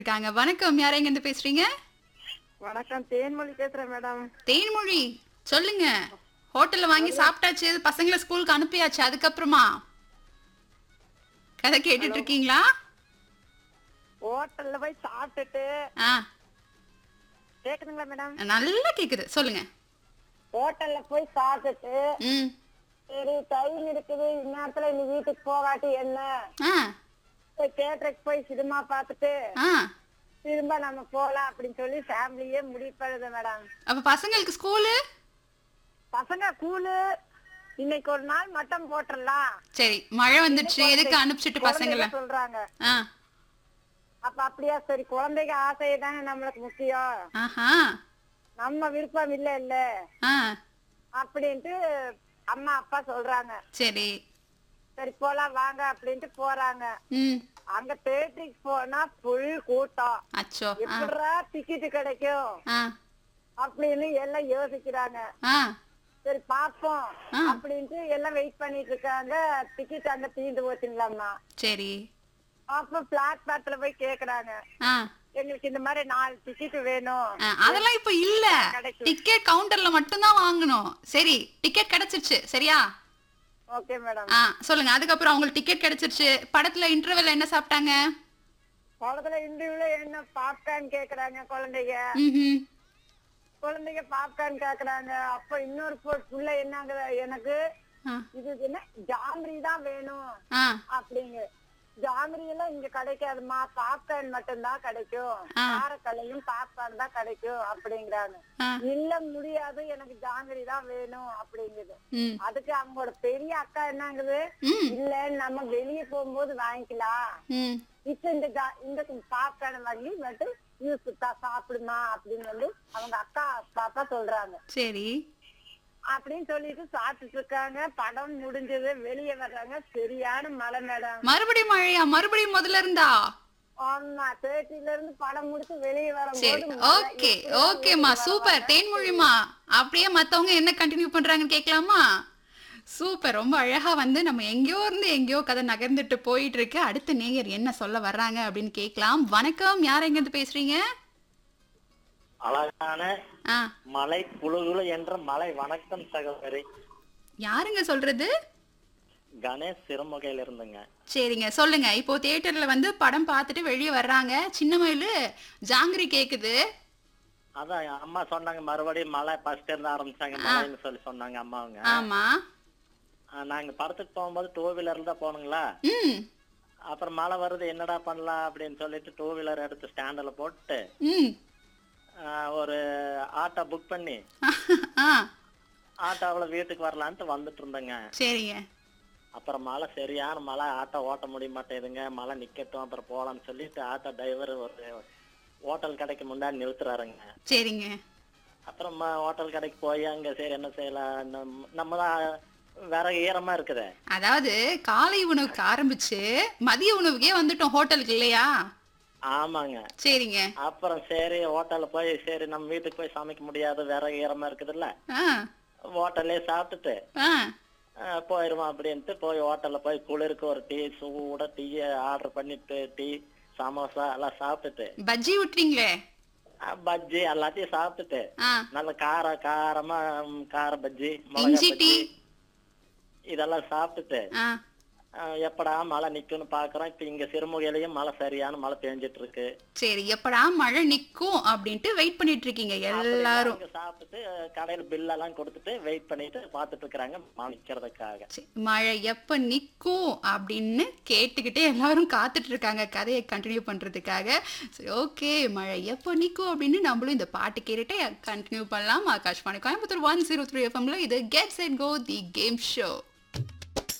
இருக்காங்க வணக்கம் யார் எங்க இருந்து பேசுறீங்க வணக்கம் தேன்மொழி பேசுறேன் மேடம் தேன்மொழி சொல்லுங்க ஹோட்டல்ல வாங்கி சாப்பிட்டாச்சு பசங்களை ஸ்கூலுக்கு அனுப்பியாச்சு அதுக்கப்புறமா கதை கேட்டுட்டு இருக்கீங்களா ஹோட்டல்ல போய் சாப்பிட்டுட்டு ஆ கேக்குதுங்களா மேடம் நல்லா கேக்குது சொல்லுங்க ஹோட்டல்ல போய் சாப்பிட்டுட்டு ம் சரி டைம் இருக்குது இந்நேரத்துல நீ வீட்டுக்கு போகாட்டி என்ன ஆ போய் தேட்டருக்கு போய் சினிமா பார்த்துட்டு ஆ திரும்ப நம்ம போலாம் அப்படின்னு சொல்லி ஃபேமிலியே முடிவு பண்ணுது மேடம் அப்ப பசங்களுக்கு ஸ்கூலு பசங்க கூலு இன்னைக்கு ஒரு நாள் மட்டம் போட்டுடலாம் சரி மழை வந்துடுச்சு எதுக்கு அனுப்பிச்சிட்டு பசங்களை குழந்தைங்க சொல்றாங்க ஆ அப்ப அப்படியா சரி குழந்தைங்க ஆசை தானே நம்மளுக்கு முக்கியம் ஆஹா நம்ம விருப்பம் இல்ல இல்ல ஆ அப்படின்ட்டு அம்மா அப்பா சொல்றாங்க சரி சரி போலாம் வாங்க அப்படின்ட்டு போறாங்க ம் அங்க தேட்டருக்கு போனா ஃபுல் கூட்டம் அச்சோ ஆ எப்படா டிக்கெட் கிடைக்கும் ஆ அப்படின்னு எல்லாம் யோசிக்கிறாங்க ஆ சரி பாப்போம் ஆ. அப்படின்ட்டு எல்லாம் வெயிட் பண்ணிட்டு இருக்காங்க டிக்கெட் அங்க தீர்ந்து போச்சுங்களாம்மா சரி அப்ப பிளாட்பாரத்துல போய் கேக்குறாங்க ஆ எங்களுக்கு இந்த மாதிரி நாலு டிக்கெட் வேணும் ஆ, அதெல்லாம் இப்ப இல்ல கிடைக்கும். டிக்கெட் கவுண்டர்ல மட்டும்தான் வாங்கணும் சரி டிக்கெட் கிடைச்சிருச்சு சரியா ஓகே மேடம் ஆ சொல்லுங்க அதுக்கப்புறம் அவங்களுக்கு டிக்கெட் கிடைச்சிருச்சு படத்துல இன்டர்வெல்ல என்ன சாப்பிட்டாங்க குளத்துல இந்துல என்ன பாப்கார்ன் கேக்குறாங்க குழந்தைங்க ம்ஹும். குழந்தைங்க பாப்கார்ன் கேக்குறாங்க அப்ப இன்னொரு பொ- புள்ள என்னங்க எனக்கு ஆ, இது என்ன ஜாங்கிரி தான் வேணும் ஆ, அப்படிங்க ஜாங்கிரி எல்லாம் இங்க கிடைக்காதுமா பாப்கார்ன் மட்டும்தான் கிடைக்கும் ஆ. காரக்கல்லையும் பாப்கார்ன் தான் கிடைக்கும் அப்படிங்கிறாங்க ஆ, இல்ல முடியாது எனக்கு ஜாங்கிரி தான் வேணும் அப்படிங்குது ம், அதுக்கு அவங்களோட பெரிய அக்கா என்னங்குது ம், இல்ல நம்ம வெளியே போகும்போது வாங்கிக்கலாம் ம். இப்ப இந்த ஜா- இந்த பாப்கார்ன் வாங்கி மட்டும் யூஸ் சாப்பிடுமா அப்படின்னு வந்து அவங்க அக்கா பாப்பா சொல்றாங்க சரி அப்படின்னு சொல்லிட்டு சாப்பிட்டுட்டு இருக்காங்க படம் முடிஞ்சது வெளியே வர்றாங்க சரியான மழை மேடம் மறுபடியும் மழையா மறுபடியும் முதல்ல இருந்தா ஆமா தேர்ட்டில இருந்து படம் முடிச்சு வெளியே சரி வரும்போது மழை ஓகே எப்படி ஓகேம்மா வரும் சூப்பர் தேன்மொழிமா அப்படியே மத்தவங்க என்ன கண்டினியூ பண்றாங்கன்னு கேட்கலாமா சூப்பர் ரொம்ப அழகா வந்து நம்ம எங்கேயோ இருந்து எங்கேயோ கதை நகர்ந்துட்டு போயிட்டு இருக்கு அடுத்த நேயர் என்ன சொல்ல வர்றாங்க அப்படின்னு கேட்கலாம் வணக்கம் யார் எங்க இருந்து பேசுறீங்க அழகான ஆ மலை குழுகுழு என்ற மலை வணக்கம் சகோதரி யாருங்க சொல்றது கணேஷ் சிறுமுகையில இருந்துங்க சரிங்க சொல்லுங்க இப்போ தியேட்டர்ல வந்து படம் பார்த்துட்டு வெளியே வர்றாங்க சின்ன மயிலு ஜாங்கிரி கேக்குது அதான் அம்மா சொன்னாங்க மறுபடியும் மழை ஃபர்ஸ்ட் இருந்து ஆரம்பிச்சாங்க மழைன்னு சொல்லி சொன்னாங்க அம்மாவுங்க ஆமா ஆ, நாங்க படத்துக்கு போகும்போது டூ வீலர்ல தான் போனோங்களா ம் அப்புறம் மழை வருது என்னடா பண்ணலாம் அப்படின்னு சொல்லிட்டு டூ வீலர் எடுத்து ஸ்டாண்டில் போட்டு ம் ஆ, ஒரு ஆட்டோ புக் பண்ணி ஆ ஆட்டோவில் வீட்டுக்கு வரலான்ட்டு வந்துட்டு இருந்தேங்க சரிங்க அப்புறம் மழை சரியான மழை ஆட்டோ ஓட்ட முடிய மாட்டேங்குதுங்க மழை நிக்கட்டும் அப்புறம் போலாம்னு சொல்லிட்டு ஆட்டோ டிரைவர் ஒரு ஹோட்டல் கடைக்கு முன்னாடி நிறுத்துறாருங்க சரிங்க அப்புறம் ம- ஹோட்டல் கடைக்கு போய் அங்க சரி என்ன செய்யலாம் நம்ம- நம்ம தான் வேற ஈரமா இருக்குது அதாவது காலை உணவுக்கு ஆரம்பிச்சு மதிய உணவுக்கே வந்துட்டோம் ஹோட்டலுக்கு இல்லையா ஆமாங்க சரிங்க அப்புறம் சரி ஹோட்டல்ல போய் சரி நம்ம வீட்டுக்கு போய் சமைக்க முடியாது வேற ஈரமா இருக்குதுல்ல ஆ ஹோட்டல்லே சாப்பிட்டுட்டு ஆ அஹ், போயிருவோம் அப்படின்ட்டு போய் ஹோட்டல்ல போய் குளிருக்கு ஒரு டீ சூட டீயை ஆர்டர் பண்ணிட்டு டீ சமோசா எல்லாம் சாப்பிட்டுட்டு பஜ்ஜி விட்டுறீங்களே அஹ், பஜ்ஜி எல்லாத்தையும் சாப்பிட்டுட்டு ஆ நல்ல கார காரமா ம், கார பஜ்ஜி மிளகா இஞ்சி டீ பஜ்ஜி இதெல்லாம் சாப்பிட்டுட்டு ஆ அஹ், எப்படா மழை நிக்கும்னு பாக்குறோம் இப்ப இங்க சிறுமுகையிலயும் மழை சரியான மழை பெஞ்சிட்டு இருக்கு சரி எப்படா மழை நிக்கும் அப்படின்ட்டு வெயிட் பண்ணிட்டு இருக்கீங்க எல்லாரும் இங்க சாப்பிட்டுட்டு அஹ், கடையில பில் எல்லாம் கொடுத்துட்டு வெயிட் பண்ணிட்டு பாத்துட்டு இருக்கிறாங்க மழை நிக்கிறதுக்காக சரி, மழை எப்ப நிக்கும் அப்படின்னு கேட்டுக்கிட்டே எல்லாரும் காத்துட்டு இருக்காங்க கதையை கண்டினியூ பண்றதுக்காக சரி ஓகே மழை எப்போ நிக்கும் அப்படின்னு நம்மளும் இந்த பாட்டு கேட்டுட்டு கண்டினியூ பண்ணலாம் Akashvani Coimbatore one zero three எஃப்எம்ல இது get set go the game show